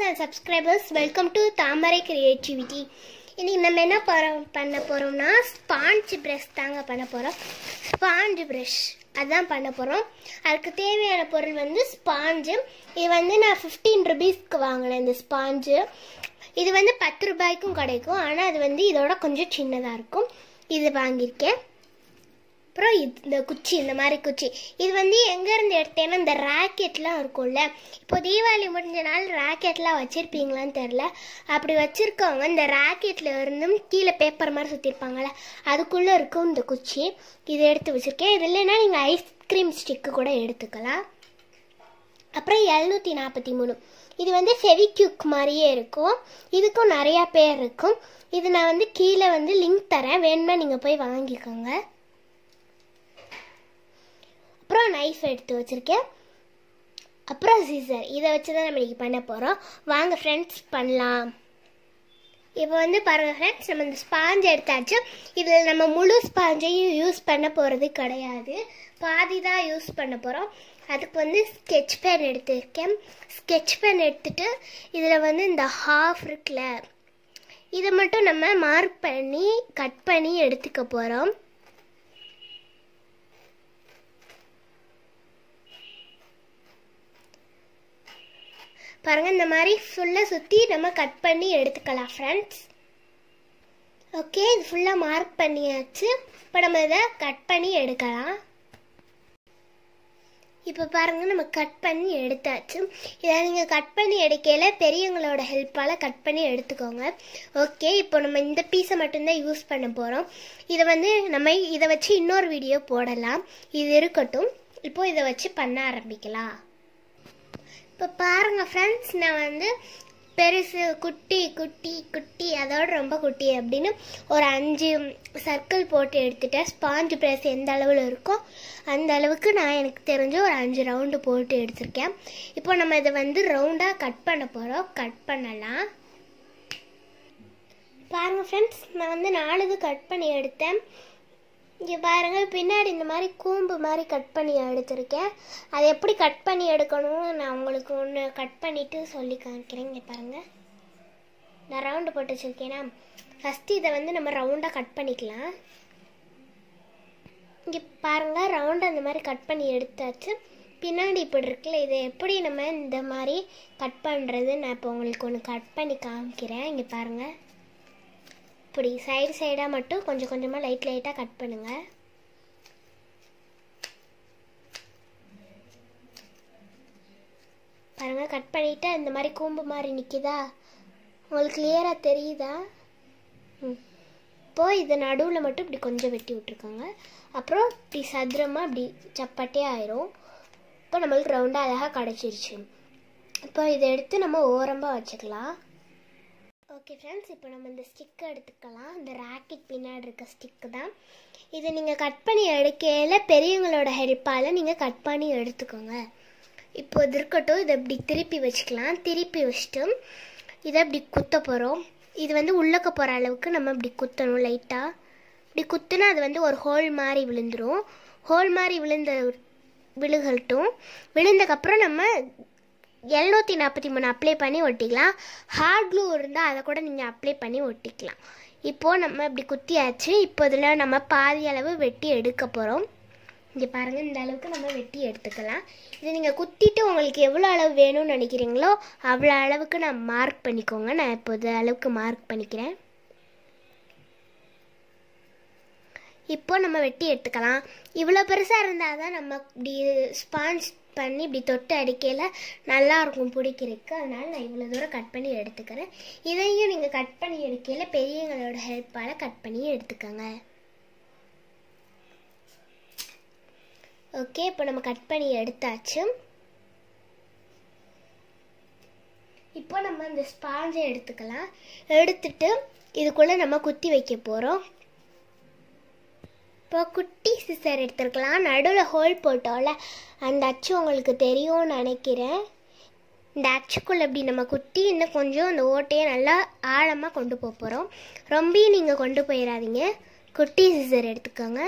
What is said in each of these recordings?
and subscribers welcome to Thamarai creativity இன்னைக்கு நம்ம என்ன போகிறோம் பண்ண போகிறோம்னா ஸ்பாஞ்ச் ப்ரஷ் தாங்க பண்ண போகிறோம் ஸ்பாஞ்ச் ப்ரஷ் அதான் பண்ண போகிறோம் அதுக்கு தேவையான பொருள் வந்து ஸ்பாஞ்சு இது வந்து நான் ஃபிஃப்டீன் ருபீஸ்க்கு வாங்கினேன் இந்த ஸ்பாஞ்சு இது வந்து பத்து ரூபாய்க்கும் கிடைக்கும் ஆனால் அது வந்து இதோட கொஞ்சம் சின்னதாக இருக்கும் இது வாங்கியிருக்கேன் அப்புறம் இது இந்த குச்சி இந்த மாதிரி குச்சி இது வந்து எங்கேருந்து எடுத்தேன்னா இந்த ராக்கெட்லாம் இருக்கும்ல இப்போ தீபாவளி முடிஞ்ச நாள் ராக்கெட்லாம் வச்சுருப்பீங்களான்னு தெரில அப்படி வச்சுருக்கவங்க இந்த ராக்கெட்டில் இருந்தும் கீழே பேப்பர் மாதிரி சுற்றிருப்பாங்கள்ல அதுக்குள்ளே இருக்கும் இந்த குச்சி இதை எடுத்து வச்சுருக்கேன் இது இல்லைன்னா நீங்கள் ஐஸ்கிரீம் ஸ்டிக்கு கூட எடுத்துக்கலாம் அப்புறம் எழுநூற்றி நாற்பத்தி மூணு இது வந்து ஃபெவிக்யூக் மாதிரியே இருக்கும் இதுக்கும் நிறையா பேர் இருக்கும் இது நான் வந்து கீழே வந்து லிங்க் தரேன் வேணும்னா நீங்கள் போய் வாங்கிக்கோங்க அப்புறம் நைஃப் எடுத்து வச்சுருக்கேன் அப்புறம் சீசர் இதை வச்சு தான் நம்ம இன்றைக்கி பண்ண போகிறோம் வாங்க ஃப்ரெண்ட்ஸ் பண்ணலாம் இப்போ வந்து பாருங்கள் ஃப்ரெண்ட்ஸ் நம்ம இந்த ஸ்பாஞ்ச் எடுத்தாச்சு இதில் நம்ம முழு ஸ்பாஞ்சையும் யூஸ் பண்ண போகிறது கிடையாது பாதி தான் யூஸ் பண்ண போகிறோம் அதுக்கு வந்து ஸ்கெட்ச் பென் எடுத்திருக்கேன் ஸ்கெட்ச் பென் எடுத்துட்டு இதில் வந்து இந்த ஹாஃப் இருக்குல்ல இதை மட்டும் நம்ம மார்க் பண்ணி கட் பண்ணி எடுத்துக்க போகிறோம் பாருங்கள் இந்த மாதிரி ஃபுல்லாக சுற்றி நம்ம கட் பண்ணி எடுத்துக்கலாம் ஃப்ரெண்ட்ஸ் ஓகே இது ஃபுல்லாக மார்க் பண்ணியாச்சு இப்போ நம்ம இதை கட் பண்ணி எடுக்கலாம் இப்போ பாருங்கள் நம்ம கட் பண்ணி எடுத்தாச்சு இதை நீங்கள் கட் பண்ணி எடுக்கையில் பெரியவங்களோட ஹெல்ப்பால் கட் பண்ணி எடுத்துக்கோங்க ஓகே இப்போ நம்ம இந்த பீஸை மட்டும்தான் யூஸ் பண்ண போகிறோம் இதை வந்து நம்ம இதை வச்சு இன்னொரு வீடியோ போடலாம் இது இருக்கட்டும் இப்போ இதை வச்சு பண்ண ஆரம்பிக்கலாம் இப்போ பாருங்கள் ஃப்ரெண்ட்ஸ் நான் வந்து பெருசு குட்டி குட்டி குட்டி அதோட ரொம்ப குட்டி அப்படின்னு ஒரு அஞ்சு சர்க்கிள் போட்டு எடுத்துட்டேன் ஸ்பாஞ்சு ப்ரெஸ் எந்த அளவில் இருக்கோ அந்த அளவுக்கு நான் எனக்கு தெரிஞ்ச ஒரு அஞ்சு ரவுண்டு போட்டு எடுத்திருக்கேன் இப்போ நம்ம இதை வந்து ரவுண்டாக கட் பண்ண போகிறோம் கட் பண்ணலாம் பாருங்கள் ஃப்ரெண்ட்ஸ் நான் வந்து நாலு இது கட் பண்ணி எடுத்தேன் இங்கே பாருங்கள் பின்னாடி இந்த மாதிரி கூம்பு மாதிரி கட் பண்ணி எடுத்திருக்கேன் அதை எப்படி கட் பண்ணி எடுக்கணும்னு நான் உங்களுக்கு ஒன்று கட் பண்ணிவிட்டு சொல்லி காமிக்கிறேன் இங்கே பாருங்கள் நான் ரவுண்டு போட்டு வச்சுருக்கேனா ஃபஸ்ட்டு இதை வந்து நம்ம ரவுண்டாக கட் பண்ணிக்கலாம் இங்கே பாருங்கள் ரவுண்டாக அந்த மாதிரி கட் பண்ணி எடுத்தாச்சு பின்னாடி இப்படி இருக்குல்ல இதை எப்படி நம்ம இந்த மாதிரி கட் பண்ணுறது நான் இப்போ உங்களுக்கு ஒன்று கட் பண்ணி காமிக்கிறேன் இங்கே பாருங்கள் இப்படி சைடு சைடாக மட்டும் கொஞ்சம் கொஞ்சமாக லைட் லைட்டாக கட் பண்ணுங்கள் பாருங்கள் கட் பண்ணிவிட்டு இந்த மாதிரி கூம்பு மாதிரி நிற்கிதா உங்களுக்கு கிளியராக தெரியுதா ம் இப்போது இது நடுவில் மட்டும் இப்படி கொஞ்சம் வெட்டி விட்ருக்காங்க அப்புறம் இப்படி சதுரமாக இப்படி சப்பாட்டே ஆயிரும் இப்போ நம்மளுக்கு ரவுண்டாக அழகாக கிடச்சிருச்சு இப்போ இதை எடுத்து நம்ம ஓரமாக வச்சுக்கலாம் ஓகே ஃப்ரெண்ட்ஸ் இப்போ நம்ம இந்த ஸ்டிக்கை எடுத்துக்கலாம் இந்த ராக்கெட் பின்னாடி இருக்க ஸ்டிக்கு தான் இதை நீங்கள் கட் பண்ணி எடுக்கையில் பெரியவங்களோட ஹெல்ப்பால் நீங்கள் கட் பண்ணி எடுத்துக்கோங்க இப்போ இது இருக்கட்டும் இதை இப்படி திருப்பி வச்சுக்கலாம் திருப்பி வச்சுட்டு இதை இப்படி குத்த போகிறோம் இது வந்து உள்ளக்க போகிற அளவுக்கு நம்ம இப்படி குத்தணும் லைட்டாக இப்படி குத்துனா அது வந்து ஒரு ஹோல் மாதிரி விழுந்துடும் ஹோல் மாதிரி விழுந்த விழுகட்டும் விழுந்ததுக்கப்புறம் நம்ம எழுநூற்றி நாற்பத்தி மூணு அப்ளை பண்ணி ஒட்டிக்கலாம் ஹார்ட் க்ளூ இருந்தால் அதை கூட நீங்கள் அப்ளை பண்ணி ஒட்டிக்கலாம் இப்போது நம்ம இப்படி குத்தியாச்சு இப்போ இதில் நம்ம பாதி அளவு வெட்டி எடுக்க போகிறோம் இங்கே பாருங்கள் இந்த அளவுக்கு நம்ம வெட்டி எடுத்துக்கலாம் இதை நீங்கள் குத்திட்டு உங்களுக்கு எவ்வளோ அளவு வேணும்னு நினைக்கிறீங்களோ அவ்வளோ அளவுக்கு நான் மார்க் பண்ணிக்கோங்க நான் இப்போ இது அளவுக்கு மார்க் பண்ணிக்கிறேன் இப்போ நம்ம வெட்டி எடுத்துக்கலாம் இவ்வளோ பெருசாக இருந்தால் தான் நம்ம இப்படி ஸ்பாஞ்ச் பண்ணி இப்படி தொட்டு அடிக்கையில் நல்லாயிருக்கும் பிடிக்கிறதுக்கு அதனால் நான் இவ்வளோ தூரம் கட் பண்ணி எடுத்துக்கிறேன் இதையும் நீங்கள் கட் பண்ணி எடுக்கையில் பெரியவங்களோட ஹெல்ப்பால் கட் பண்ணி எடுத்துக்கோங்க ஓகே இப்போ நம்ம கட் பண்ணி எடுத்தாச்சு இப்போ நம்ம இந்த ஸ்பாஞ்சை எடுத்துக்கலாம் எடுத்துட்டு இதுக்குள்ளே நம்ம குத்தி வைக்க போகிறோம் இப்போ குட்டி சிசர் எடுத்துருக்கலாம் நடுவில் ஹோல் போட்டோம்ல அந்த அச்சு உங்களுக்கு தெரியும்னு நினைக்கிறேன் இந்த அச்சுக்குள்ளே இப்படி நம்ம குத்தி இன்னும் கொஞ்சம் அந்த ஓட்டையை நல்லா ஆழமாக கொண்டு போக போகிறோம் ரொம்பயும் நீங்கள் கொண்டு போயிடாதீங்க குட்டி சிசர் எடுத்துக்கோங்க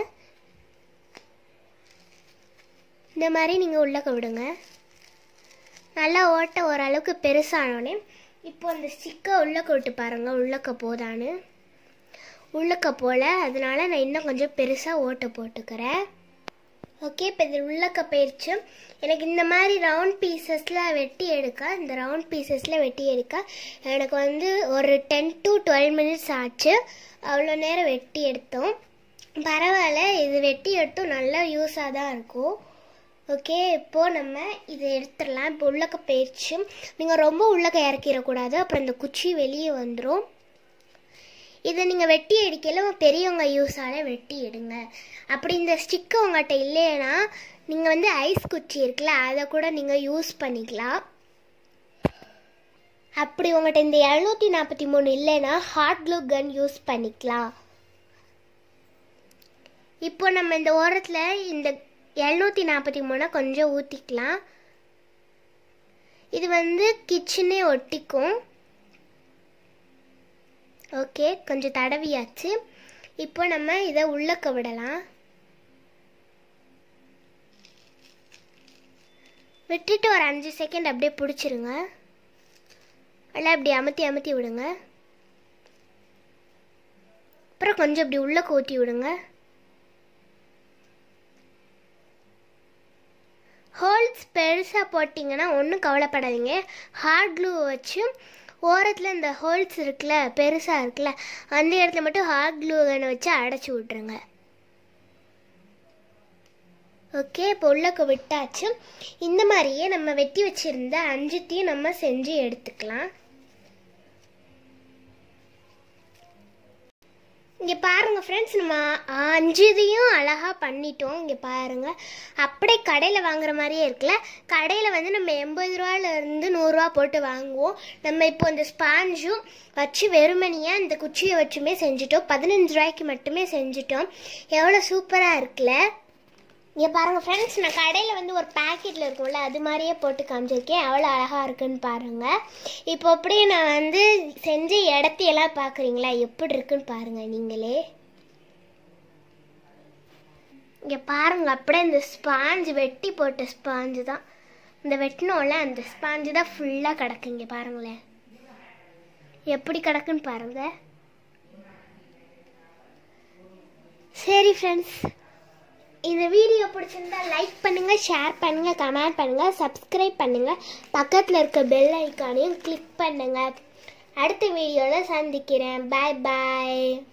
இந்த மாதிரி நீங்கள் உள்ளக்க விடுங்க நல்லா ஓட்டை ஓரளவுக்கு பெருசானோடனே இப்போ அந்த ஸ்டிக்கை உள்ளக்க விட்டு பாருங்க உள்ளக்க போதான்னு உள்ளக்க போல அதனால நான் இன்னும் கொஞ்சம் பெருசாக ஓட்டை போட்டுக்கிறேன் ஓகே இப்போ இது உள்ளக்க போயிடுச்சு எனக்கு இந்த மாதிரி ரவுண்ட் பீசஸில் வெட்டி எடுக்க இந்த ரவுண்ட் பீசஸில் வெட்டி எடுக்க எனக்கு வந்து ஒரு டென் டு டுவெல் மினிட்ஸ் ஆச்சு அவ்வளோ நேரம் வெட்டி எடுத்தோம் பரவாயில்ல இது வெட்டி எடுத்தும் நல்லா யூஸாக தான் இருக்கும் ஓகே இப்போது நம்ம இதை எடுத்துடலாம் இப்போ உள்ளக்க போயிடுச்சு நீங்கள் ரொம்ப உள்ளக்க இறக்கிடக்கூடாது அப்புறம் இந்த குச்சி வெளியே வந்துடும் இதை நீங்கள் வெட்டி அடிக்கல பெரியவங்க யூஸால வெட்டி எடுங்க அப்படி இந்த ஸ்டிக்கு உங்கள்கிட்ட இல்லைன்னா நீங்கள் வந்து ஐஸ் குச்சி இருக்குல்ல அதை கூட நீங்கள் யூஸ் பண்ணிக்கலாம் அப்படி உங்கள்கிட்ட இந்த எழுநூற்றி நாற்பத்தி மூணு இல்லைன்னா ஹாட் க்ளூ கன் யூஸ் பண்ணிக்கலாம் இப்போ நம்ம இந்த ஓரத்தில் இந்த எழுநூற்றி நாற்பத்தி மூணை கொஞ்சம் ஊற்றிக்கலாம் இது வந்து கிச்சனே ஒட்டிக்கும் ஓகே கொஞ்சம் தடவியாச்சு இப்போ நம்ம இதை உள்ளக்க விடலாம் விட்டுட்டு ஒரு அஞ்சு செகண்ட் அப்படியே பிடிச்சிருங்க எல்லாம் இப்படி அமுத்தி அமுத்தி விடுங்க அப்புறம் கொஞ்சம் இப்படி உள்ளக்க ஊற்றி விடுங்க ஹோல்ஸ் பெருசாக போட்டிங்கன்னா ஒன்றும் கவலைப்படாதீங்க ஹார்ட் க்ளூ வச்சு ஓரத்தில் இந்த ஹோல்ஸ் இருக்குல்ல பெருசாக இருக்குல்ல அந்த இடத்துல மட்டும் ஹார்ட் க்ளூ கனை வச்சு அடைச்சி விட்ருங்க ஓகே இப்போ உள்ளக்க விட்டாச்சு இந்த மாதிரியே நம்ம வெட்டி வச்சுருந்த அஞ்சுத்தையும் நம்ம செஞ்சு எடுத்துக்கலாம் இங்கே பாருங்கள் ஃப்ரெண்ட்ஸ் நம்ம அஞ்சுதையும் அழகாக பண்ணிட்டோம் இங்கே பாருங்கள் அப்படியே கடையில் வாங்குற மாதிரியே இருக்குல்ல கடையில் வந்து நம்ம எண்பது ரூபாலேருந்து நூறுரூவா போட்டு வாங்குவோம் நம்ம இப்போ இந்த ஸ்பாஞ்சும் வச்சு வெறுமனியாக இந்த குச்சியை வச்சுமே செஞ்சுட்டோம் பதினஞ்சு ரூபாய்க்கு மட்டுமே செஞ்சுட்டோம் எவ்வளோ சூப்பராக இருக்குல்ல இங்கே பாருங்கள் ஃப்ரெண்ட்ஸ் நான் கடையில் வந்து ஒரு பேக்கெட்டில் இருக்கும்ல அது மாதிரியே போட்டு காமிச்சிருக்கேன் எவ்வளோ அழகாக இருக்குன்னு பாருங்கள் இப்போ அப்படியே நான் வந்து செஞ்ச இடத்தையெல்லாம் பார்க்குறீங்களா எப்படி இருக்குன்னு பாருங்கள் நீங்களே இங்கே பாருங்கள் அப்படியே இந்த ஸ்பாஞ்சு வெட்டி போட்ட ஸ்பாஞ்சு தான் இந்த வெட்டினோம்ல அந்த ஸ்பாஞ்சு தான் ஃபுல்லாக கிடக்கு இங்கே பாருங்களேன் எப்படி கிடக்குன்னு பாருங்கள் சரி ஃப்ரெண்ட்ஸ் இந்த வீடியோ பிடிச்சிருந்தா லைக் பண்ணுங்கள் ஷேர் பண்ணுங்கள் கமெண்ட் பண்ணுங்கள் சப்ஸ்கிரைப் பண்ணுங்கள் பக்கத்தில் இருக்க பெல் ஐக்கானையும் கிளிக் பண்ணுங்கள் அடுத்த வீடியோவில் சந்திக்கிறேன் பாய் பாய்